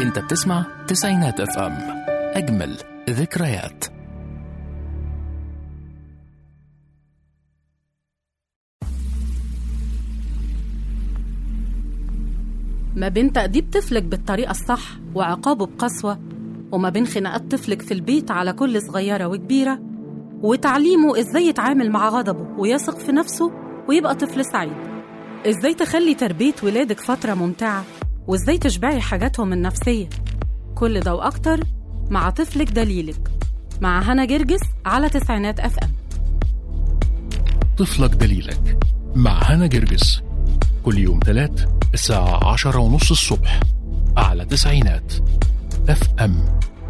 انت بتسمع تسعينات اف ام اجمل ذكريات ما بين تأديب طفلك بالطريقة الصح وعقابه بقسوة وما بين خناقات طفلك في البيت على كل صغيرة وكبيرة وتعليمه إزاي يتعامل مع غضبه ويثق في نفسه ويبقى طفل سعيد إزاي تخلي تربية ولادك فترة ممتعة وإزاي تشبعي حاجاتهم النفسية كل ده وأكتر مع طفلك دليلك مع هنا جرجس على تسعينات أف أم طفلك دليلك مع هنا جرجس كل يوم تلات الساعة عشرة ونص الصبح على تسعينات اف ام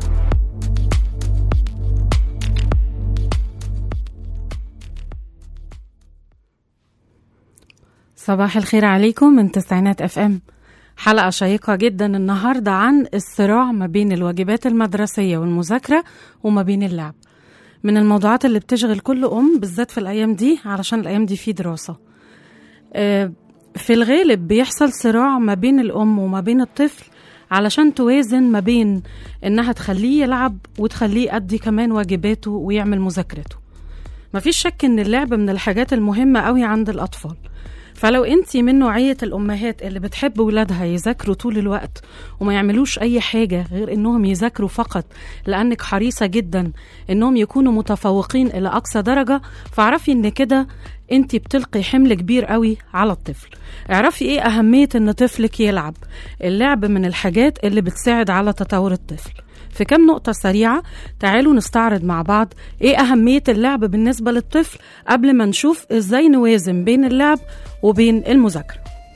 صباح الخير عليكم من تسعينات اف ام حلقة شيقة جدا النهاردة عن الصراع ما بين الواجبات المدرسية والمذاكرة وما بين اللعب من الموضوعات اللي بتشغل كل أم بالذات في الأيام دي علشان الأيام دي في دراسة آه، في الغالب بيحصل صراع ما بين الأم وما بين الطفل علشان توازن ما بين إنها تخليه يلعب وتخليه يأدي كمان واجباته ويعمل مذاكرته مفيش شك إن اللعب من الحاجات المهمة قوي عند الأطفال فلو انت من نوعية الأمهات اللي بتحب ولادها يذاكروا طول الوقت وما يعملوش أي حاجة غير إنهم يذاكروا فقط لأنك حريصة جدا إنهم يكونوا متفوقين إلى أقصى درجة فاعرفي إن كده انت بتلقي حمل كبير قوي على الطفل اعرفي ايه أهمية إن طفلك يلعب اللعب من الحاجات اللي بتساعد على تطور الطفل في كام نقطة سريعة تعالوا نستعرض مع بعض ايه أهمية اللعب بالنسبة للطفل قبل ما نشوف ازاي نوازن بين اللعب وبين المذاكرة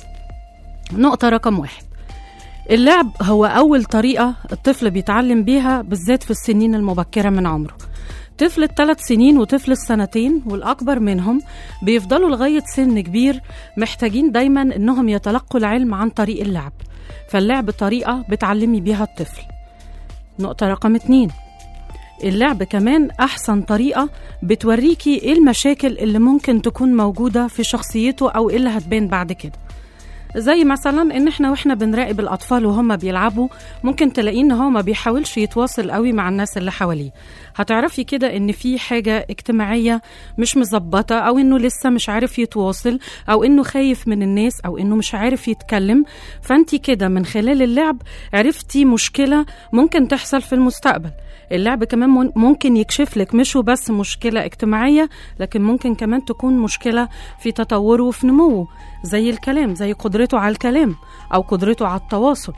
نقطة رقم واحد اللعب هو أول طريقة الطفل بيتعلم بيها بالذات في السنين المبكرة من عمره طفل الثلاث سنين وطفل السنتين والأكبر منهم بيفضلوا لغاية سن كبير محتاجين دايما إنهم يتلقوا العلم عن طريق اللعب فاللعب طريقة بتعلمي بيها الطفل نقطة رقم اتنين اللعب كمان أحسن طريقة بتوريكي إيه المشاكل اللي ممكن تكون موجودة في شخصيته أو إيه اللي هتبان بعد كده زي مثلا ان احنا واحنا بنراقب الاطفال وهم بيلعبوا ممكن تلاقيه ان هو ما بيحاولش يتواصل قوي مع الناس اللي حواليه هتعرفي كده ان في حاجه اجتماعيه مش مظبطه او انه لسه مش عارف يتواصل او انه خايف من الناس او انه مش عارف يتكلم فانت كده من خلال اللعب عرفتي مشكله ممكن تحصل في المستقبل اللعب كمان من- ممكن يكشف لك مش بس مشكله اجتماعيه لكن ممكن كمان تكون مشكله في تطوره وفي نموه زي الكلام زي قدرته على الكلام او قدرته على التواصل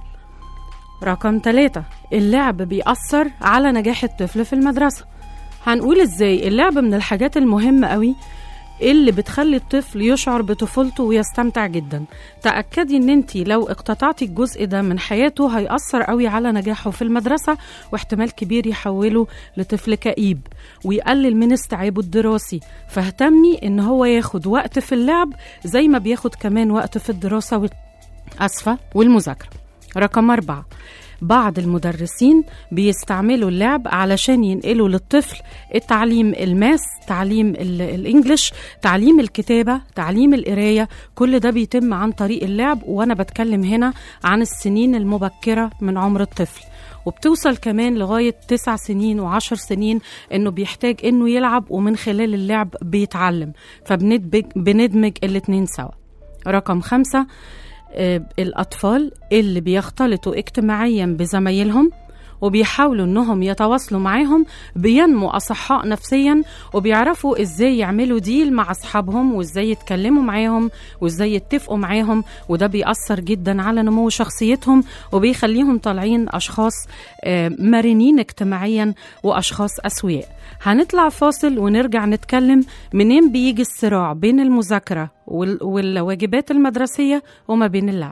رقم ثلاثة اللعب بيأثر على نجاح الطفل في المدرسة هنقول ازاي اللعب من الحاجات المهمة قوي اللي بتخلي الطفل يشعر بطفولته ويستمتع جدا تأكدي ان انت لو اقتطعتي الجزء ده من حياته هيأثر قوي على نجاحه في المدرسة واحتمال كبير يحوله لطفل كئيب ويقلل من استيعابه الدراسي فاهتمي ان هو ياخد وقت في اللعب زي ما بياخد كمان وقت في الدراسة وال... أسفة والمذاكرة رقم أربعة بعض المدرسين بيستعملوا اللعب علشان ينقلوا للطفل التعليم الماس تعليم ال- الانجليش تعليم الكتابة تعليم القراية كل ده بيتم عن طريق اللعب وانا بتكلم هنا عن السنين المبكرة من عمر الطفل وبتوصل كمان لغاية تسع سنين وعشر سنين انه بيحتاج انه يلعب ومن خلال اللعب بيتعلم فبندمج بندمج الاتنين سوا رقم خمسة آه، الأطفال اللي بيختلطوا اجتماعيا بزمايلهم وبيحاولوا انهم يتواصلوا معاهم بينموا اصحاء نفسيا وبيعرفوا ازاي يعملوا ديل مع اصحابهم وازاي يتكلموا معاهم وازاي يتفقوا معاهم وده بيأثر جدا على نمو شخصيتهم وبيخليهم طالعين اشخاص آه، مرنين اجتماعيا واشخاص اسوياء هنطلع فاصل ونرجع نتكلم منين بيجي الصراع بين المذاكرة وال- والواجبات المدرسية وما بين اللعب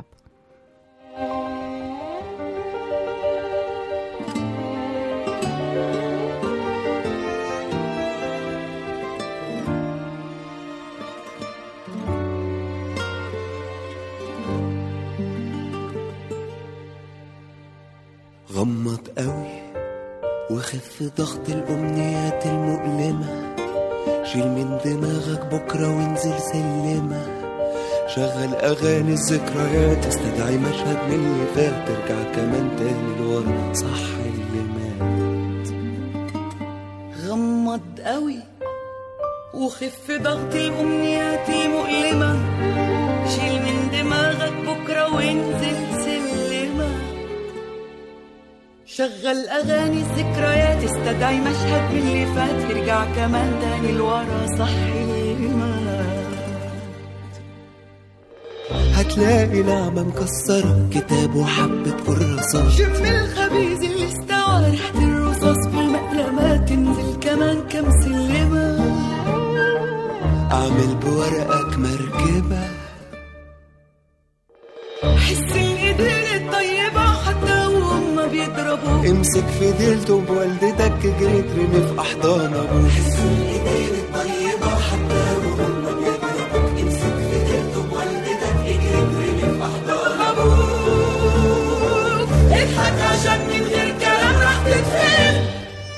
غمض قوي وخف ضغط الأمنيات المؤلمة شيل من دماغك بكرة وانزل سلمة شغل أغاني الذكريات استدعي مشهد من اللي فات ترجع كمان تاني لورا صح اللي مات غمض قوي وخف ضغط الأمنيات مؤلمة شيل من دماغك بكرة وانزل سلمة شغل أغاني الذكريات استدعي مشهد من اللي فات ارجع كمان تاني لورا صح المات هتلاقي نعمة مكسرة كتاب وحبة كراسات شم الخبيز اللي استوى ريحة الرصاص في المقلمات تنزل كمان كام سلمة أعمل بورقك مركبة حس الإيدين الطيبة حتى وهم بيضربوا امسك في ديلته بوالدتك جري ترمي في أحضان أبوك أبوك اضحك عشان من غير كلام راح تتفهم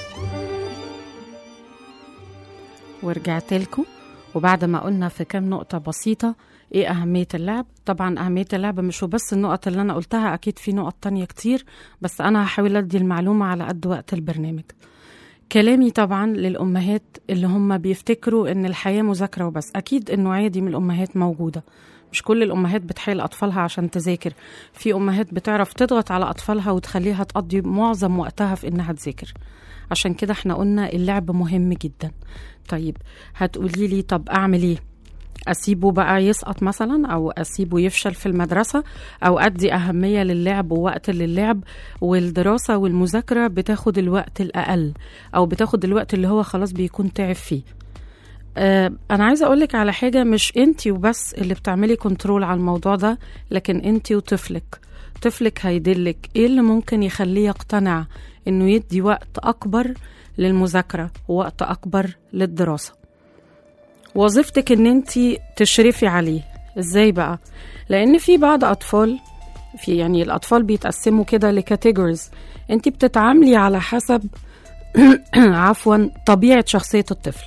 ورجعت لكم وبعد ما قلنا في كام نقطة بسيطة ايه أهمية اللعب طبعا أهمية اللعب مش بس النقط اللي أنا قلتها أكيد في نقط تانية كتير بس أنا هحاول أدي المعلومة على قد وقت البرنامج كلامي طبعا للأمهات اللي هم بيفتكروا إن الحياة مذاكرة وبس أكيد النوعية دي من الأمهات موجودة مش كل الأمهات بتحايل أطفالها عشان تذاكر في أمهات بتعرف تضغط على أطفالها وتخليها تقضي معظم وقتها في إنها تذاكر عشان كده احنا قلنا اللعب مهم جدا طيب هتقولي لي طب أعمل إيه أسيبه بقى يسقط مثلا أو أسيبه يفشل في المدرسة أو أدي أهمية للعب ووقت للعب والدراسة والمذاكرة بتاخد الوقت الأقل أو بتاخد الوقت اللي هو خلاص بيكون تعب فيه آه، انا عايزه اقولك على حاجه مش انتي وبس اللي بتعملي كنترول على الموضوع ده لكن انتي وطفلك طفلك هيدلك ايه اللي ممكن يخليه يقتنع انه يدي وقت اكبر للمذاكره ووقت اكبر للدراسه وظيفتك ان انتي تشرفي عليه ازاي بقى لان في بعض اطفال في يعني الاطفال بيتقسموا كده لكاتيجوريز انتي بتتعاملي على حسب عفوا طبيعه شخصيه الطفل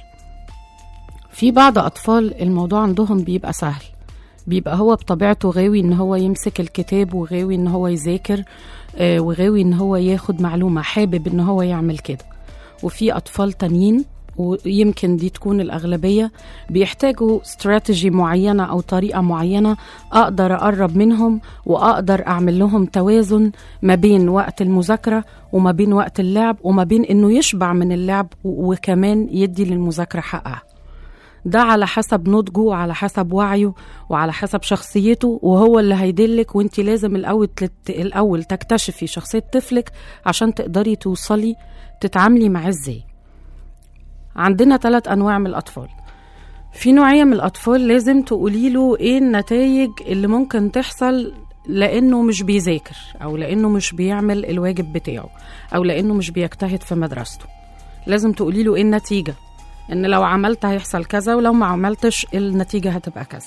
في بعض أطفال الموضوع عندهم بيبقى سهل بيبقى هو بطبيعته غاوي ان هو يمسك الكتاب وغاوي ان هو يذاكر آه، وغاوي ان هو ياخد معلومة حابب ان هو يعمل كده وفي أطفال تانيين ويمكن دي تكون الأغلبية بيحتاجوا استراتيجي معينة أو طريقة معينة أقدر أقرب منهم وأقدر أعمل لهم توازن ما بين وقت المذاكرة وما بين وقت اللعب وما بين إنه يشبع من اللعب و- وكمان يدي للمذاكرة حقها ده على حسب نضجه وعلى حسب وعيه وعلى حسب شخصيته وهو اللي هيدلك وانت لازم الاول تلت... الاول تكتشفي شخصيه طفلك عشان تقدري توصلي تتعاملي معاه ازاي عندنا ثلاث انواع من الاطفال في نوعيه من الاطفال لازم تقولي له ايه النتائج اللي ممكن تحصل لانه مش بيذاكر او لانه مش بيعمل الواجب بتاعه او لانه مش بيجتهد في مدرسته لازم تقولي له ايه النتيجه ان لو عملت هيحصل كذا ولو ما عملتش النتيجة هتبقى كذا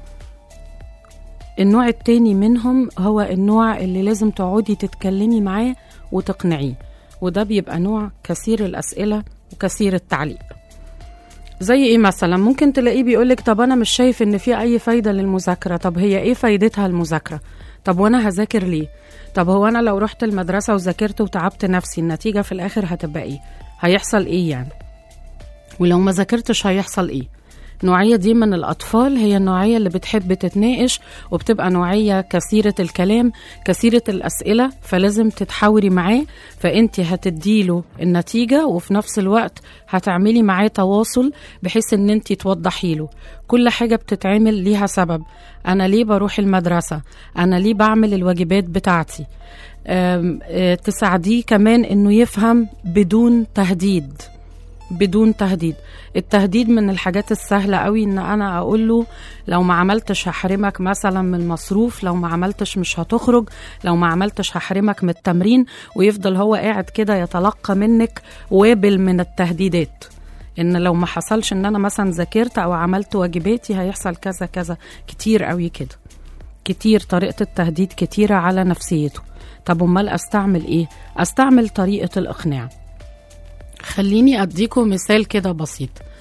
النوع التاني منهم هو النوع اللي لازم تقعدي تتكلمي معاه وتقنعيه وده بيبقى نوع كثير الأسئلة وكثير التعليق زي ايه مثلا ممكن تلاقيه بيقولك طب انا مش شايف ان في اي فايدة للمذاكرة طب هي ايه فايدتها المذاكرة طب وانا هذاكر ليه طب هو انا لو رحت المدرسة وذاكرت وتعبت نفسي النتيجة في الاخر هتبقى ايه هيحصل ايه يعني ولو ما ذاكرتش هيحصل ايه النوعية دي من الأطفال هي النوعية اللي بتحب تتناقش وبتبقى نوعية كثيرة الكلام كثيرة الأسئلة فلازم تتحاوري معاه فأنت هتديله النتيجة وفي نفس الوقت هتعملي معاه تواصل بحيث أن أنت توضحي له كل حاجة بتتعمل ليها سبب أنا ليه بروح المدرسة أنا ليه بعمل الواجبات بتاعتي أم، أه، تساعديه كمان أنه يفهم بدون تهديد بدون تهديد التهديد من الحاجات السهلة قوي ان انا اقول له لو ما عملتش هحرمك مثلا من المصروف لو ما عملتش مش هتخرج لو ما عملتش هحرمك من التمرين ويفضل هو قاعد كده يتلقى منك وابل من التهديدات ان لو ما حصلش ان انا مثلا ذاكرت او عملت واجباتي هيحصل كذا كذا كتير قوي كده كتير طريقة التهديد كتيرة على نفسيته طب امال استعمل ايه استعمل طريقة الاقناع خليني اديكم مثال كده بسيط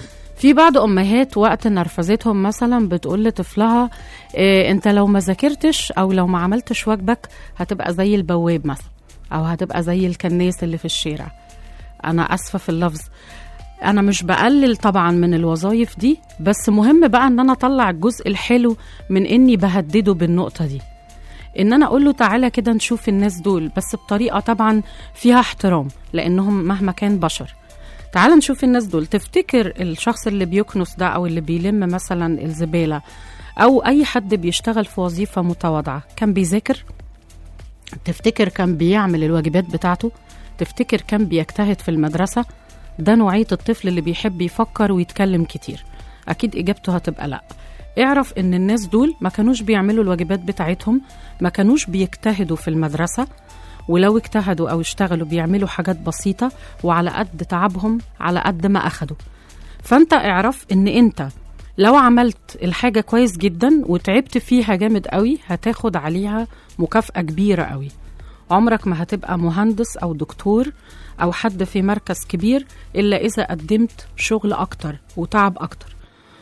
في بعض امهات وقت نرفزتهم مثلا بتقول لطفلها إيه انت لو ما ذاكرتش او لو ما عملتش واجبك هتبقى زي البواب مثلا او هتبقى زي الكناس اللي في الشارع انا اسفه في اللفظ انا مش بقلل طبعا من الوظائف دي بس مهم بقى ان انا اطلع الجزء الحلو من اني بهدده بالنقطه دي ان انا اقول له تعالى كده نشوف الناس دول بس بطريقه طبعا فيها احترام لانهم مهما كان بشر تعال نشوف الناس دول تفتكر الشخص اللي بيكنس ده او اللي بيلم مثلا الزباله او اي حد بيشتغل في وظيفه متواضعه كان بيذاكر تفتكر كان بيعمل الواجبات بتاعته تفتكر كان بيجتهد في المدرسه ده نوعيه الطفل اللي بيحب يفكر ويتكلم كتير اكيد اجابته هتبقى لا اعرف ان الناس دول ما كانوش بيعملوا الواجبات بتاعتهم ما كانوش بيجتهدوا في المدرسه ولو اجتهدوا او اشتغلوا بيعملوا حاجات بسيطه وعلى قد تعبهم على قد ما اخدوا فانت اعرف ان انت لو عملت الحاجه كويس جدا وتعبت فيها جامد قوي هتاخد عليها مكافاه كبيره قوي عمرك ما هتبقى مهندس او دكتور او حد في مركز كبير الا اذا قدمت شغل اكتر وتعب اكتر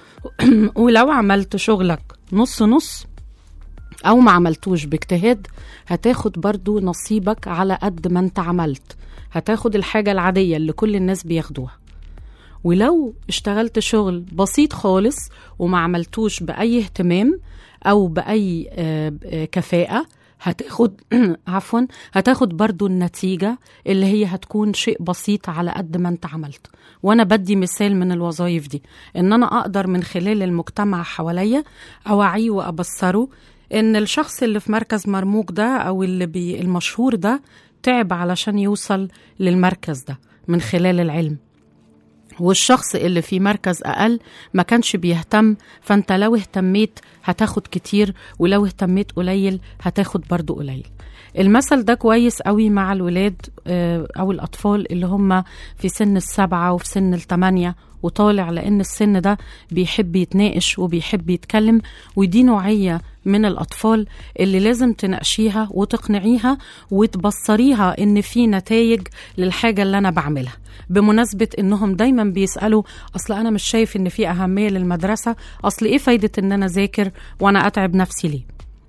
ولو عملت شغلك نص نص او ما عملتوش باجتهاد هتاخد برضو نصيبك على قد ما انت عملت هتاخد الحاجة العادية اللي كل الناس بياخدوها ولو اشتغلت شغل بسيط خالص وما عملتوش بأي اهتمام أو بأي آه، آه، كفاءة هتاخد عفوا هتاخد برضو النتيجة اللي هي هتكون شيء بسيط على قد ما انت عملت وانا بدي مثال من الوظائف دي ان انا اقدر من خلال المجتمع حواليا اوعيه وابصره ان الشخص اللي في مركز مرموق ده او اللي بي المشهور ده تعب علشان يوصل للمركز ده من خلال العلم والشخص اللي في مركز أقل ما كانش بيهتم فأنت لو اهتميت هتاخد كتير ولو اهتميت قليل هتاخد برضو قليل المثل ده كويس قوي مع الولاد آه، أو الأطفال اللي هم في سن السبعة وفي سن الثمانية وطالع لأن السن ده بيحب يتناقش وبيحب يتكلم ودي نوعية من الأطفال اللي لازم تناقشيها وتقنعيها وتبصريها إن في نتائج للحاجة اللي أنا بعملها بمناسبة إنهم دايما بيسألوا أصل أنا مش شايف إن في أهمية للمدرسة أصل إيه فايدة إن أنا ذاكر وأنا أتعب نفسي ليه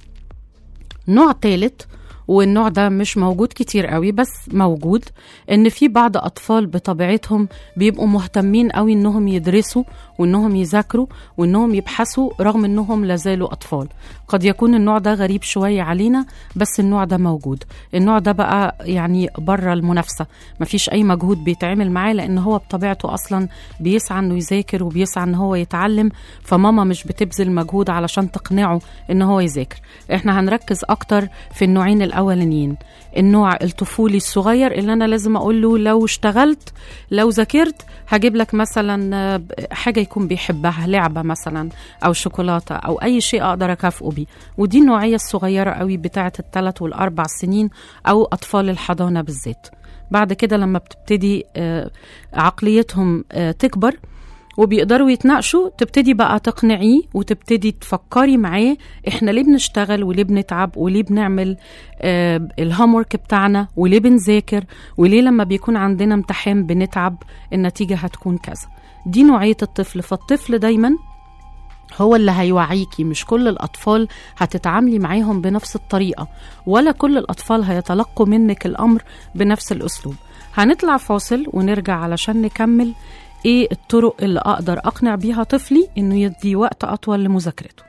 نوع تالت والنوع ده مش موجود كتير قوي بس موجود ان في بعض اطفال بطبيعتهم بيبقوا مهتمين قوي انهم يدرسوا وانهم يذاكروا وانهم يبحثوا رغم انهم لازالوا اطفال قد يكون النوع ده غريب شوية علينا بس النوع ده موجود النوع ده بقى يعني بره المنافسة مفيش اي مجهود بيتعمل معاه لان هو بطبيعته اصلا بيسعى انه يذاكر وبيسعى ان هو يتعلم فماما مش بتبذل مجهود علشان تقنعه ان هو يذاكر احنا هنركز اكتر في النوعين الاولانيين النوع الطفولي الصغير اللي انا لازم اقول له لو اشتغلت لو ذاكرت هجيب لك مثلا آه، حاجه يكون بيحبها لعبه مثلا او شوكولاته او اي شيء اقدر اكافئه بيه ودي النوعيه الصغيره قوي بتاعه الثلاث والاربع سنين او اطفال الحضانه بالذات بعد كده لما بتبتدي آه، عقليتهم آه، تكبر وبيقدروا يتناقشوا تبتدي بقى تقنعيه وتبتدي تفكري معاه احنا ليه بنشتغل وليه بنتعب وليه بنعمل آه الهومورك بتاعنا وليه بنذاكر وليه لما بيكون عندنا امتحان بنتعب النتيجة هتكون كذا دي نوعية الطفل فالطفل دايما هو اللي هيوعيكي مش كل الأطفال هتتعاملي معاهم بنفس الطريقة ولا كل الأطفال هيتلقوا منك الأمر بنفس الأسلوب هنطلع فاصل ونرجع علشان نكمل ايه الطرق اللي اقدر اقنع بيها طفلي انه يدي وقت اطول لمذاكرته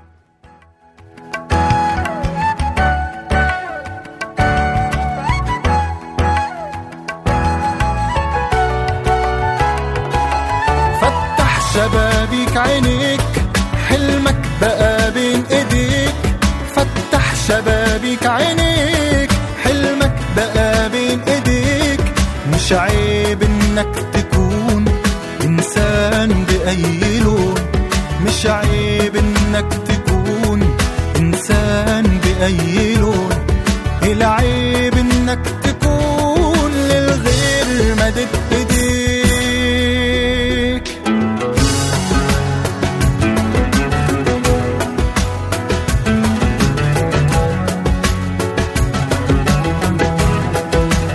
فتح شبابيك عينيك حلمك بقى بين ايديك فتح شبابيك عينيك حلمك بقى بين ايديك مش عيب انك تكون انسان باي لون مش عيب انك تكون انسان باي لون العيب انك تكون للغير مدد ايديك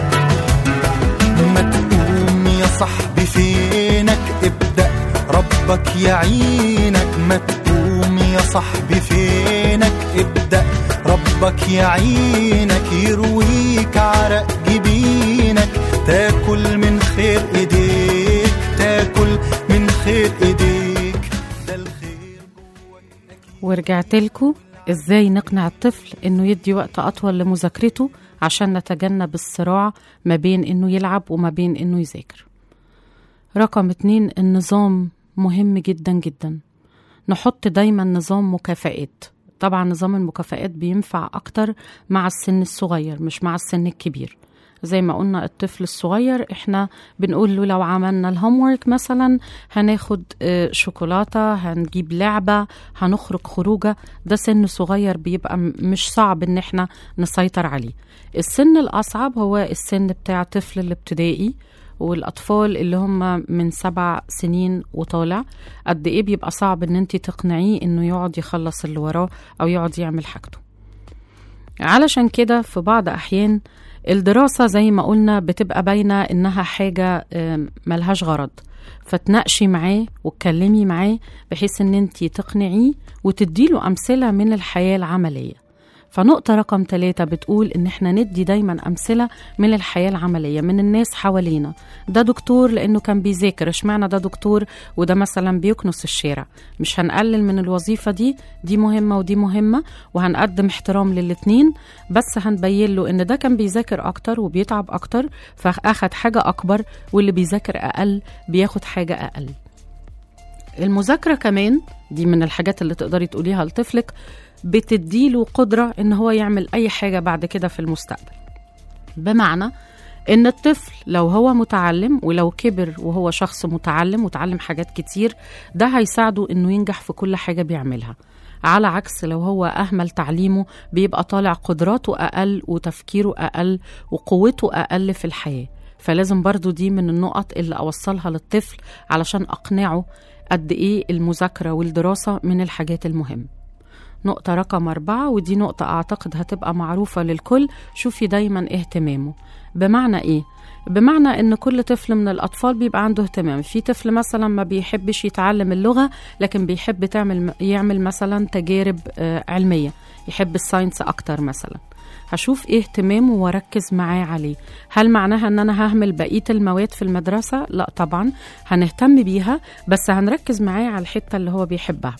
ما تقوم يا صاحبي فينك ابدأ ربك يعينك ما تقوم يا صاحبي فينك ابدأ ربك يعينك يرويك عرق جبينك تاكل من خير ايديك تاكل من خير ايديك ده الخير ورجعت لكم ازاي نقنع الطفل انه يدي وقت اطول لمذاكرته عشان نتجنب الصراع ما بين انه يلعب وما بين انه يذاكر رقم اتنين النظام مهم جدا جدا نحط دايما نظام مكافآت طبعا نظام المكافآت بينفع اكتر مع السن الصغير مش مع السن الكبير زي ما قلنا الطفل الصغير احنا بنقول له لو عملنا الهومورك مثلا هناخد آه، شوكولاتة هنجيب لعبة هنخرج خروجة ده سن صغير بيبقى م- مش صعب ان احنا نسيطر عليه السن الأصعب هو السن بتاع طفل الابتدائي والأطفال اللي هم من سبع سنين وطالع قد إيه بيبقى صعب إن أنت تقنعيه إنه يقعد يخلص اللي وراه أو يقعد يعمل حاجته علشان كده في بعض أحيان الدراسة زي ما قلنا بتبقى باينة إنها حاجة آم، ملهاش غرض فتناقشي معاه واتكلمي معاه بحيث إن أنت تقنعيه وتديله أمثلة من الحياة العملية فنقطة رقم ثلاثة بتقول إن إحنا ندي دايما أمثلة من الحياة العملية من الناس حوالينا ده دكتور لأنه كان بيذاكر اشمعنى ده دكتور وده مثلا بيكنس الشارع مش هنقلل من الوظيفة دي دي مهمة ودي مهمة وهنقدم احترام للاتنين بس هنبين له إن ده كان بيذاكر أكتر وبيتعب أكتر فأخد حاجة أكبر واللي بيذاكر أقل بياخد حاجة أقل المذاكرة كمان دي من الحاجات اللي تقدري تقوليها لطفلك بتديله قدرة إن هو يعمل أي حاجة بعد كده في المستقبل بمعنى إن الطفل لو هو متعلم ولو كبر وهو شخص متعلم وتعلم حاجات كتير ده هيساعده إنه ينجح في كل حاجة بيعملها على عكس لو هو أهمل تعليمه بيبقى طالع قدراته أقل وتفكيره أقل وقوته أقل في الحياة فلازم برضو دي من النقط اللي أوصلها للطفل علشان أقنعه قد إيه المذاكرة والدراسة من الحاجات المهمة نقطة رقم أربعة ودي نقطة أعتقد هتبقى معروفة للكل شوفي دايما اهتمامه بمعنى إيه؟ بمعنى إن كل طفل من الأطفال بيبقى عنده اهتمام في طفل مثلا ما بيحبش يتعلم اللغة لكن بيحب تعمل يعمل مثلا تجارب آه، علمية يحب الساينس أكتر مثلا هشوف ايه اهتمامه واركز معاه عليه هل معناها ان انا ههمل بقيه المواد في المدرسه لا طبعا هنهتم بيها بس هنركز معاه على الحته اللي هو بيحبها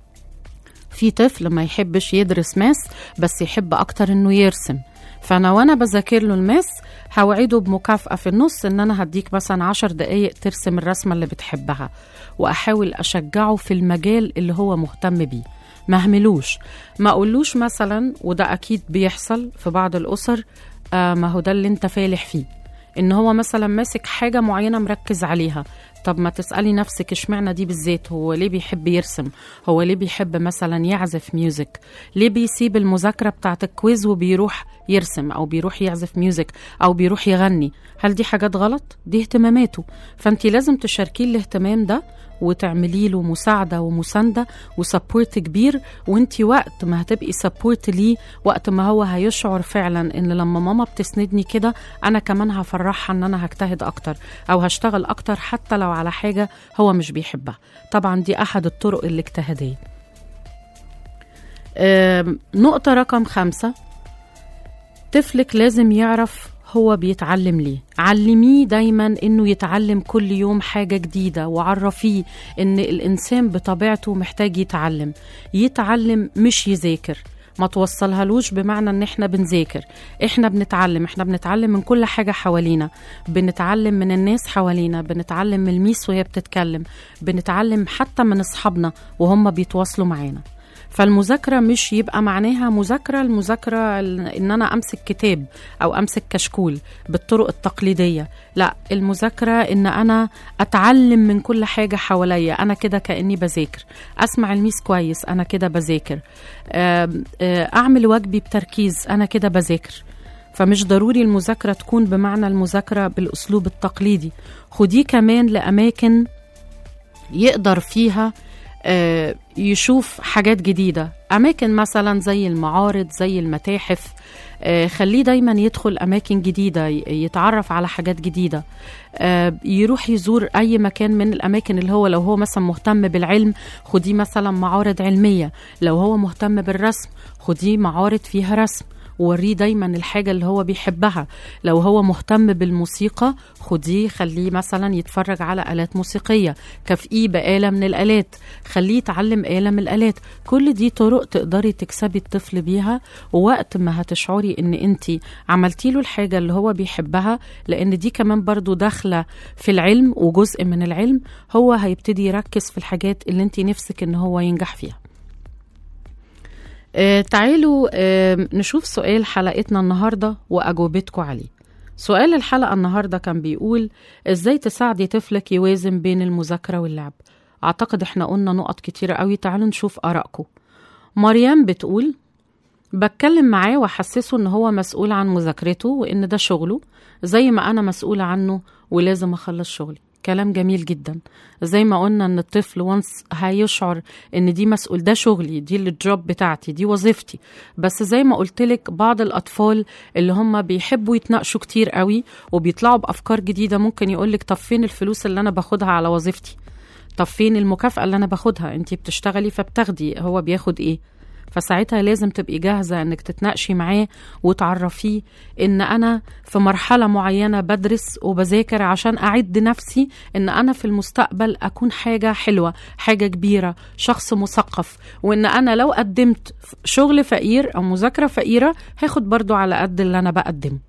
في طفل ما يحبش يدرس ماس بس يحب اكتر انه يرسم فانا وانا بذاكر له الماس هوعده بمكافاه في النص ان انا هديك مثلا عشر دقايق ترسم الرسمه اللي بتحبها واحاول اشجعه في المجال اللي هو مهتم بيه ما اهملوش ما اقولوش مثلا وده اكيد بيحصل في بعض الاسر آه ما هو ده اللي انت فالح فيه ان هو مثلا ماسك حاجه معينه مركز عليها طب ما تسالي نفسك اشمعنى دي بالذات هو ليه بيحب يرسم هو ليه بيحب مثلا يعزف ميوزك ليه بيسيب المذاكره بتاعه الكويز وبيروح يرسم او بيروح يعزف ميوزك او بيروح يغني هل دي حاجات غلط دي اهتماماته فانت لازم تشاركيه الاهتمام ده وتعملي له مساعده ومسانده وسبورت كبير وانت وقت ما هتبقي سبورت ليه وقت ما هو هيشعر فعلا ان لما ماما بتسندني كده انا كمان هفرحها ان انا هجتهد اكتر او هشتغل اكتر حتى لو على حاجه هو مش بيحبها طبعا دي احد الطرق الاجتهاديه آم، نقطه رقم خمسة طفلك لازم يعرف هو بيتعلم ليه علميه دايما انه يتعلم كل يوم حاجة جديدة وعرفيه ان الانسان بطبيعته محتاج يتعلم يتعلم مش يذاكر ما توصلهالوش بمعنى ان احنا بنذاكر احنا بنتعلم احنا بنتعلم من كل حاجة حوالينا بنتعلم من الناس حوالينا بنتعلم من الميس وهي بتتكلم بنتعلم حتى من اصحابنا وهم بيتواصلوا معانا فالمذاكرة مش يبقى معناها مذاكرة المذاكرة ال- إن أنا أمسك كتاب أو أمسك كشكول بالطرق التقليدية لا المذاكرة إن أنا أتعلم من كل حاجة حواليا أنا كده كأني بذاكر أسمع الميس كويس أنا كده بذاكر آم، آه، أعمل واجبي بتركيز أنا كده بذاكر فمش ضروري المذاكرة تكون بمعنى المذاكرة بالأسلوب التقليدي خديه كمان لأماكن يقدر فيها آه، يشوف حاجات جديدة أماكن مثلا زي المعارض زي المتاحف آه، خليه دايما يدخل أماكن جديدة ي- يتعرف على حاجات جديدة آه، يروح يزور أي مكان من الأماكن اللي هو لو هو مثلا مهتم بالعلم خديه مثلا معارض علمية لو هو مهتم بالرسم خديه معارض فيها رسم وريه دايما الحاجة اللي هو بيحبها لو هو مهتم بالموسيقى خديه خليه مثلا يتفرج على آلات موسيقية كافئيه بآلة من الآلات خليه يتعلم آلة من الآلات كل دي طرق تقدري تكسبي الطفل بيها ووقت ما هتشعري ان انت عملتي له الحاجة اللي هو بيحبها لان دي كمان برضو داخلة في العلم وجزء من العلم هو هيبتدي يركز في الحاجات اللي انت نفسك ان هو ينجح فيها آه تعالوا آه نشوف سؤال حلقتنا النهاردة وأجوبتكم عليه سؤال الحلقة النهاردة كان بيقول إزاي تساعدي طفلك يوازن بين المذاكرة واللعب أعتقد إحنا قلنا نقط كتيرة قوي تعالوا نشوف آرائكم مريم بتقول بتكلم معاه واحسسه ان هو مسؤول عن مذاكرته وان ده شغله زي ما انا مسؤولة عنه ولازم اخلص شغلي كلام جميل جدا زي ما قلنا ان الطفل وانس هيشعر ان دي مسؤول ده شغلي دي الجوب بتاعتي دي وظيفتي بس زي ما قلت لك بعض الاطفال اللي هم بيحبوا يتناقشوا كتير قوي وبيطلعوا بافكار جديده ممكن يقول لك طب فين الفلوس اللي انا باخدها على وظيفتي طب فين المكافاه اللي انا باخدها انت بتشتغلي فبتاخدي هو بياخد ايه فساعتها لازم تبقي جاهزة انك تتناقشي معاه وتعرفيه ان انا في مرحلة معينة بدرس وبذاكر عشان اعد نفسي ان انا في المستقبل اكون حاجة حلوة حاجة كبيرة شخص مثقف وان انا لو قدمت شغل فقير او مذاكرة فقيرة هاخد برضو على قد اللي انا بقدمه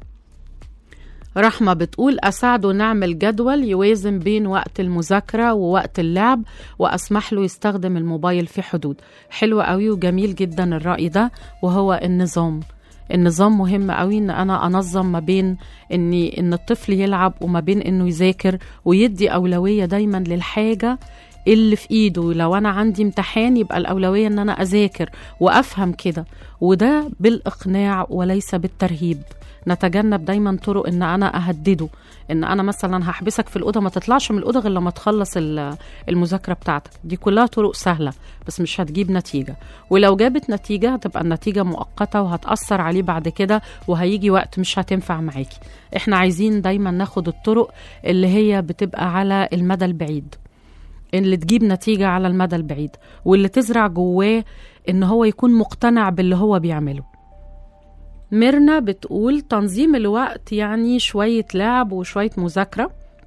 رحمة بتقول أساعده نعمل جدول يوازن بين وقت المذاكرة ووقت اللعب وأسمح له يستخدم الموبايل في حدود حلو قوي وجميل جدا الرأي ده وهو النظام النظام مهم قوي ان انا انظم ما بين اني ان الطفل يلعب وما بين انه يذاكر ويدي اولويه دايما للحاجه اللي في ايده لو انا عندي امتحان يبقى الاولويه ان انا اذاكر وافهم كده وده بالاقناع وليس بالترهيب نتجنب دايما طرق ان انا اهدده ان انا مثلا هحبسك في الاوضه ما تطلعش من الاوضه غير لما تخلص ال- المذاكره بتاعتك دي كلها طرق سهله بس مش هتجيب نتيجه ولو جابت نتيجه هتبقى النتيجه مؤقته وهتاثر عليه بعد كده وهيجي وقت مش هتنفع معاكي احنا عايزين دايما ناخد الطرق اللي هي بتبقى على المدى البعيد اللي تجيب نتيجة على المدى البعيد واللي تزرع جواه ان هو يكون مقتنع باللي هو بيعمله ميرنا بتقول تنظيم الوقت يعني شوية لعب وشوية مذاكرة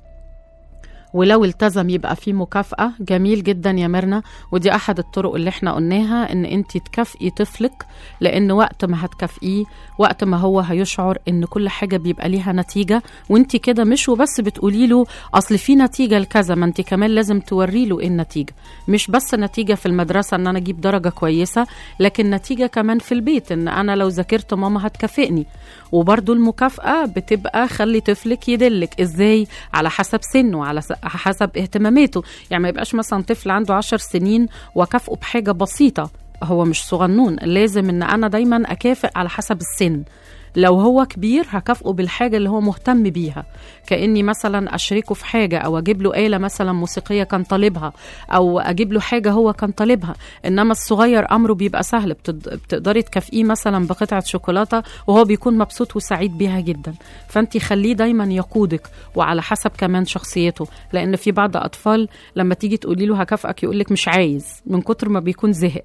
ولو التزم يبقى فيه مكافأة جميل جدا يا ميرنا ودي أحد الطرق اللي احنا قلناها ان انت تكافئي طفلك لان وقت ما هتكافئيه وقت ما هو هيشعر ان كل حاجة بيبقى ليها نتيجة وانت كده مش وبس بتقولي له اصل في نتيجة لكذا ما انت كمان لازم توري له ايه النتيجة مش بس نتيجة في المدرسة ان انا اجيب درجة كويسة لكن نتيجة كمان في البيت ان انا لو ذاكرت ماما هتكافئني وبرضو المكافأة بتبقى خلي طفلك يدلك ازاي على حسب سنه على س- حسب اهتماماته يعني ما يبقاش مثلا طفل عنده عشر سنين وكافئه بحاجة بسيطة هو مش صغنون لازم ان انا دايما اكافئ على حسب السن لو هو كبير هكافئه بالحاجة اللي هو مهتم بيها كأني مثلا أشركه في حاجة أو أجيب له آلة مثلا موسيقية كان طالبها أو أجيب له حاجة هو كان طالبها إنما الصغير أمره بيبقى سهل بتد- بتقدري تكافئيه مثلا بقطعة شوكولاتة وهو بيكون مبسوط وسعيد بيها جدا فأنت خليه دايما يقودك وعلى حسب كمان شخصيته لأن في بعض أطفال لما تيجي تقولي له هكافئك يقولك مش عايز من كتر ما بيكون زهق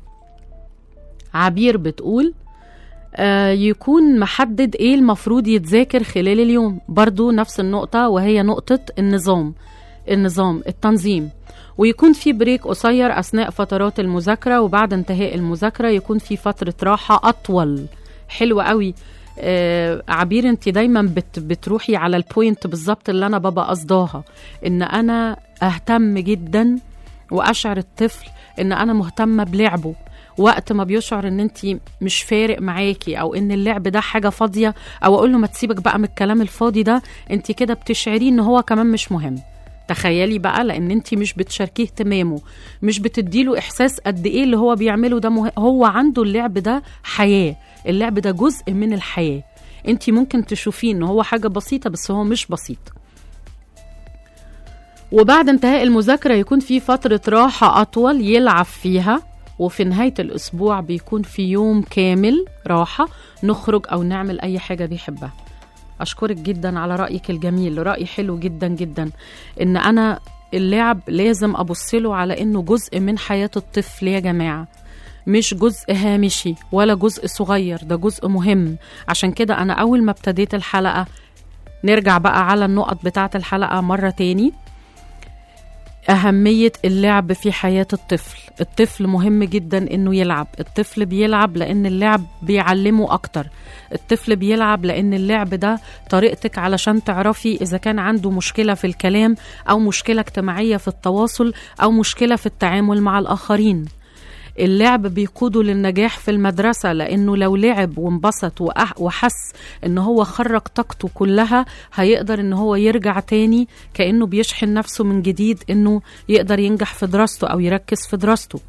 عبير بتقول آه، يكون محدد ايه المفروض يتذاكر خلال اليوم برضو نفس النقطة وهي نقطة النظام النظام التنظيم ويكون في بريك قصير أثناء فترات المذاكرة وبعد انتهاء المذاكرة يكون في فترة راحة أطول حلوة قوي آه عبير انت دايما بت بتروحي على البوينت بالظبط اللي انا بابا قصداها ان انا اهتم جدا واشعر الطفل ان انا مهتمه بلعبه وقت ما بيشعر ان انت مش فارق معاكي او ان اللعب ده حاجه فاضيه او اقول له ما تسيبك بقى من الكلام الفاضي ده انت كده بتشعريه ان هو كمان مش مهم تخيلي بقى لان انت مش بتشاركيه اهتمامه مش بتديله احساس قد ايه اللي هو بيعمله ده مه... هو عنده اللعب ده حياه اللعب ده جزء من الحياه انت ممكن تشوفيه ان هو حاجه بسيطه بس هو مش بسيط وبعد انتهاء المذاكرة يكون في فترة راحة أطول يلعب فيها وفي نهاية الأسبوع بيكون في يوم كامل راحة نخرج أو نعمل أي حاجة بيحبها أشكرك جدا على رأيك الجميل رأي حلو جدا جدا إن أنا اللعب لازم أبصله على إنه جزء من حياة الطفل يا جماعة مش جزء هامشي ولا جزء صغير ده جزء مهم عشان كده أنا أول ما ابتديت الحلقة نرجع بقى على النقط بتاعة الحلقة مرة تاني أهمية اللعب في حياة الطفل الطفل مهم جدا إنه يلعب الطفل بيلعب لأن اللعب بيعلمه أكتر الطفل بيلعب لأن اللعب ده طريقتك علشان تعرفي إذا كان عنده مشكلة في الكلام أو مشكلة اجتماعية في التواصل أو مشكلة في التعامل مع الآخرين اللعب بيقوده للنجاح في المدرسة لأنه لو لعب وانبسط وأح- وحس إن هو خرج طاقته كلها هيقدر إن هو يرجع تاني كأنه بيشحن نفسه من جديد إنه يقدر ينجح في دراسته أو يركز في دراسته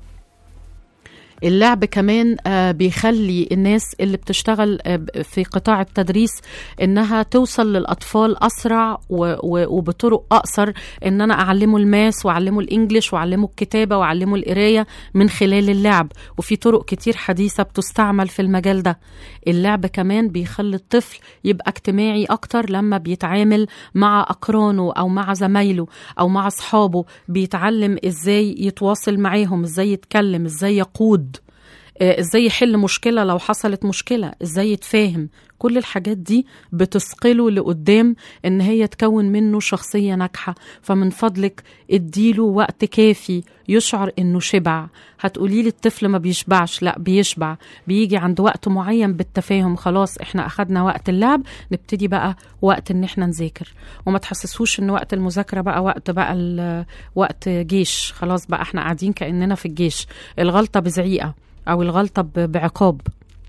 اللعب كمان آه، بيخلي الناس اللي بتشتغل آه، ب- في قطاع التدريس انها توصل للاطفال اسرع و- و- وبطرق اقصر ان انا اعلمه الماس واعلمه الانجليش واعلمه الكتابه واعلمه القرايه من خلال اللعب وفي طرق كتير حديثه بتستعمل في المجال ده اللعب كمان بيخلي الطفل يبقى اجتماعي اكتر لما بيتعامل مع اقرانه او مع زمايله او مع اصحابه بيتعلم ازاي يتواصل معاهم ازاي يتكلم ازاي يقود آه، ازاي يحل مشكلة لو حصلت مشكلة ازاي يتفاهم كل الحاجات دي بتثقله لقدام ان هي تكون منه شخصية ناجحة فمن فضلك اديله وقت كافي يشعر انه شبع هتقولي لي الطفل ما بيشبعش لا بيشبع بيجي عند وقت معين بالتفاهم خلاص احنا اخدنا وقت اللعب نبتدي بقى وقت ان احنا نذاكر وما تحسسوش ان وقت المذاكرة بقى وقت بقى ال- وقت جيش خلاص بقى احنا قاعدين كأننا في الجيش الغلطة بزعيقة او الغلطه ب- بعقاب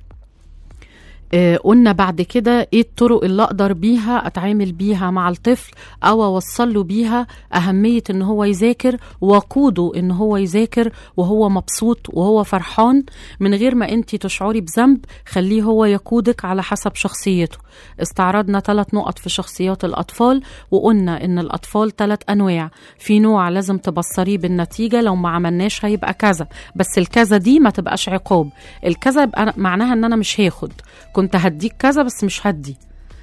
آه، قلنا بعد كده ايه الطرق اللي اقدر بيها اتعامل بيها مع الطفل او اوصل له بيها اهميه ان هو يذاكر وقوده ان هو يذاكر وهو مبسوط وهو فرحان من غير ما انت تشعري بذنب خليه هو يقودك على حسب شخصيته استعرضنا ثلاث نقط في شخصيات الاطفال وقلنا ان الاطفال ثلاث انواع في نوع لازم تبصريه بالنتيجه لو ما عملناش هيبقى كذا بس الكذا دي ما تبقاش عقاب الكذا يبقى معناها ان انا مش هاخد كنت هديك كذا بس مش هدي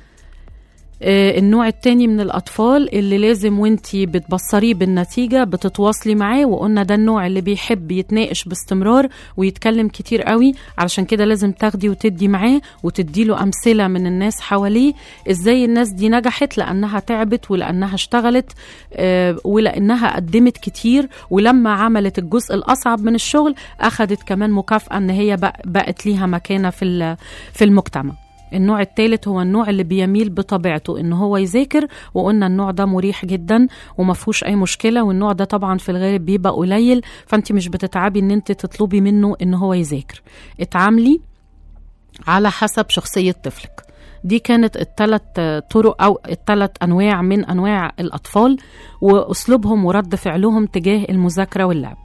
آه، النوع التاني من الأطفال اللي لازم وانتي بتبصريه بالنتيجة بتتواصلي معاه وقلنا ده النوع اللي بيحب يتناقش باستمرار ويتكلم كتير قوي علشان كده لازم تاخدي وتدي معاه وتديله أمثلة من الناس حواليه ازاي الناس دي نجحت لأنها تعبت ولأنها اشتغلت آه، ولأنها قدمت كتير ولما عملت الجزء الأصعب من الشغل أخدت كمان مكافأة إن هي بق- بقت ليها مكانة في ال- في المجتمع النوع الثالث هو النوع اللي بيميل بطبيعته ان هو يذاكر وقلنا النوع ده مريح جدا وما فيهوش اي مشكله والنوع ده طبعا في الغالب بيبقى قليل فانت مش بتتعبي ان انت تطلبي منه ان هو يذاكر اتعاملي على حسب شخصيه طفلك دي كانت الثلاث طرق او الثلاث انواع من انواع الاطفال واسلوبهم ورد فعلهم تجاه المذاكره واللعب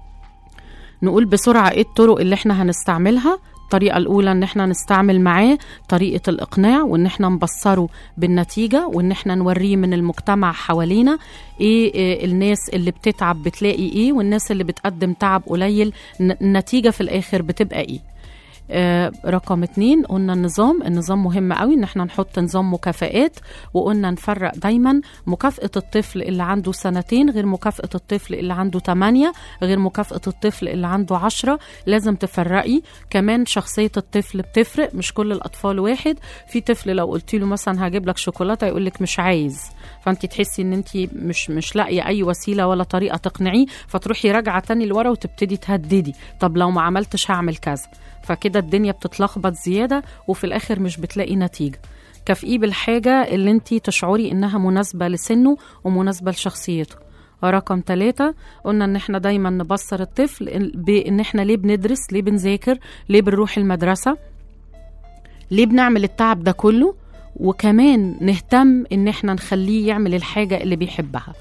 نقول بسرعه ايه الطرق اللي احنا هنستعملها الطريقة الأولى إن إحنا نستعمل معاه طريقة الإقناع وإن إحنا نبصره بالنتيجة وإن إحنا نوريه من المجتمع حوالينا إيه, إيه الناس اللي بتتعب بتلاقي إيه والناس اللي بتقدم تعب قليل ن- النتيجة في الآخر بتبقى إيه آه، رقم اتنين قلنا النظام النظام مهم قوي ان احنا نحط نظام مكافآت وقلنا نفرق دايما مكافأة الطفل اللي عنده سنتين غير مكافأة الطفل اللي عنده تمانية غير مكافأة الطفل اللي عنده عشرة لازم تفرقي كمان شخصية الطفل بتفرق مش كل الأطفال واحد في طفل لو قلت له مثلا هجيب لك شوكولاتة يقول لك مش عايز فانت تحسي ان انت مش مش لاقيه اي وسيله ولا طريقه تقنعيه فتروحي راجعه تاني لورا وتبتدي تهددي طب لو ما عملتش هعمل كذا فكده الدنيا بتتلخبط زياده وفي الاخر مش بتلاقي نتيجه كافئيه بالحاجه اللي انت تشعري انها مناسبه لسنه ومناسبه لشخصيته رقم ثلاثة قلنا ان احنا دايما نبصر الطفل بان احنا ليه بندرس ليه بنذاكر ليه بنروح المدرسة ليه بنعمل التعب ده كله وكمان نهتم ان احنا نخليه يعمل الحاجة اللي بيحبها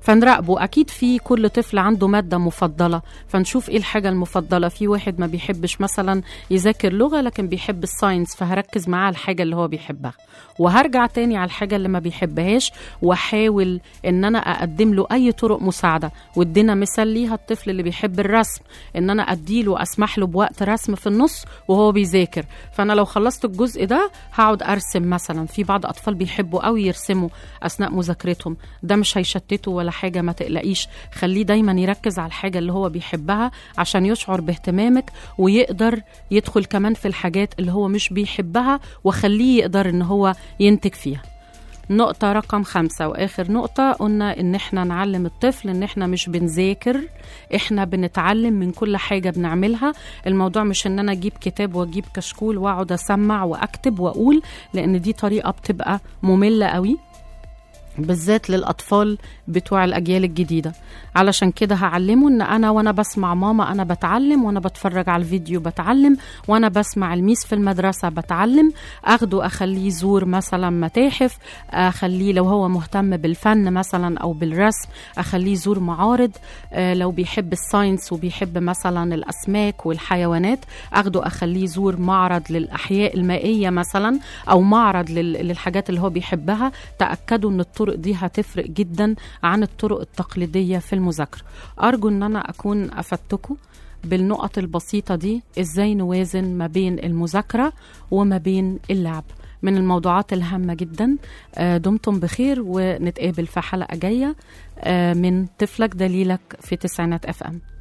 فنراقبه اكيد في كل طفل عنده ماده مفضله فنشوف ايه الحاجه المفضله في واحد ما بيحبش مثلا يذاكر لغه لكن بيحب الساينس فهركز معاه على الحاجه اللي هو بيحبها وهرجع تاني على الحاجه اللي ما بيحبهاش واحاول ان انا اقدم له اي طرق مساعده وادينا مثال ليها الطفل اللي بيحب الرسم ان انا اديله اسمح له بوقت رسم في النص وهو بيذاكر فانا لو خلصت الجزء ده هقعد ارسم مثلا في بعض اطفال بيحبوا قوي يرسموا اثناء مذاكرتهم ده مش هيشتته ولا حاجه ما تقلقيش خليه دايما يركز على الحاجه اللي هو بيحبها عشان يشعر باهتمامك ويقدر يدخل كمان في الحاجات اللي هو مش بيحبها وخليه يقدر ان هو ينتج فيها نقطة رقم خمسة وآخر نقطة قلنا إن إحنا نعلم الطفل إن إحنا مش بنذاكر إحنا بنتعلم من كل حاجة بنعملها الموضوع مش إن أنا أجيب كتاب وأجيب كشكول وأقعد أسمع وأكتب وأقول لأن دي طريقة بتبقى مملة قوي بالذات للأطفال بتوع الأجيال الجديدة علشان كده هعلمه إن أنا وأنا بسمع ماما أنا بتعلم وأنا بتفرج على الفيديو بتعلم وأنا بسمع الميس في المدرسة بتعلم أخده أخليه يزور مثلا متاحف أخليه لو هو مهتم بالفن مثلا أو بالرسم أخليه يزور معارض آه، لو بيحب الساينس وبيحب مثلا الأسماك والحيوانات أخده أخليه يزور معرض للأحياء المائية مثلا أو معرض لل- للحاجات اللي هو بيحبها تأكدوا إن الطرق دي هتفرق جدا عن الطرق التقليدية في المذاكرة أرجو إن أنا أكون أفدتكم بالنقط البسيطة دي إزاي نوازن ما بين المذاكرة وما بين اللعب من الموضوعات الهامة جدا آه، دمتم بخير ونتقابل في حلقة جاية آه، من طفلك دليلك في تسعينات اف ام